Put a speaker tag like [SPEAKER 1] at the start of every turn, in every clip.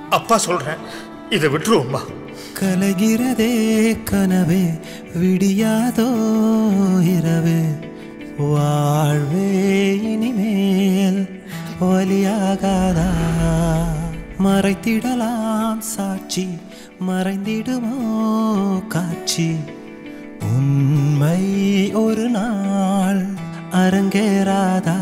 [SPEAKER 1] அப்பா சொல்றேன் இதை விட்டுருவோம்மா
[SPEAKER 2] கலகிறதே கனவே விடியாதோ இரவு வாழ்வே இனிமேல் வலியாகாதா மறைத்திடலாம் சாட்சி மறைந்திடுமோ காட்சி உண்மை ஒரு நாள் அரங்கேறாதா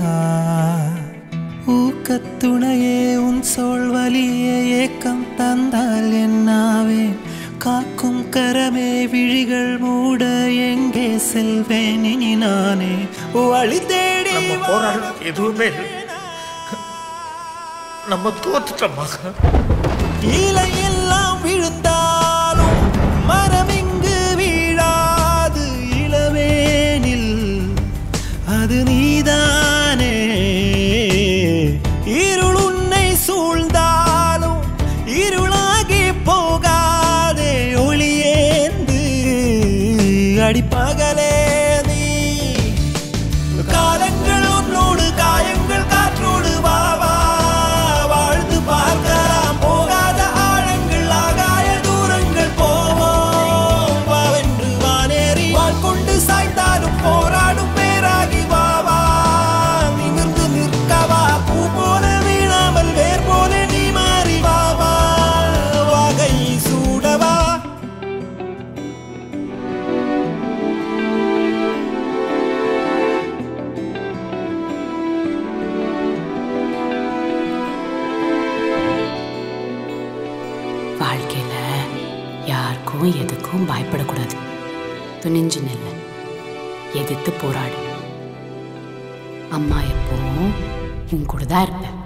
[SPEAKER 2] ஊக்கத்துணையே உன் சோல் வலியே ஏக்கம் தந்தால் என்னாவேன் காக்கும் கரமே விழிகள் மூட எங்கே செல்வேன் இனி நானே வழி தேடி
[SPEAKER 1] நம்ம போராட எதுவுமே இல்லை நம்ம தோத்துட்டோமா
[SPEAKER 2] இலை எல்லாம் விழுந்தாலும் மரம் இங்கு வீழாது இளவேனில் அது நீதானே இருள் உன்னை சூழ்ந்தாலும் இருளாகி போகாதே ஒளியேந்து அடிப்பகலே நீ காலங்கள் உன்னோடு காயங்கள் காற்றோடு வா வா வாழ்ந்து பார்க்கலாம் போகாத ஆழங்கள் ஆகாய தூரங்கள் போவோம் வாவென்று வானேறி வாள் கொண்டு சாய்ந்தாலும் போராடும் பேராகி வா வா நிமிர்ந்து நிற்கவா பூ போல வீழாமல் வேர் போல நீ மாறி வா வா வாகை சூடவா
[SPEAKER 3] வாழ்க்கையில யாருக்கும் எதுக்கும் பயப்படக்கூடாது துணிஞ்சு நில்லு எதிர்த்து போராடு அம்மா எப்பவும் உன் கூட தான் இருப்பேன்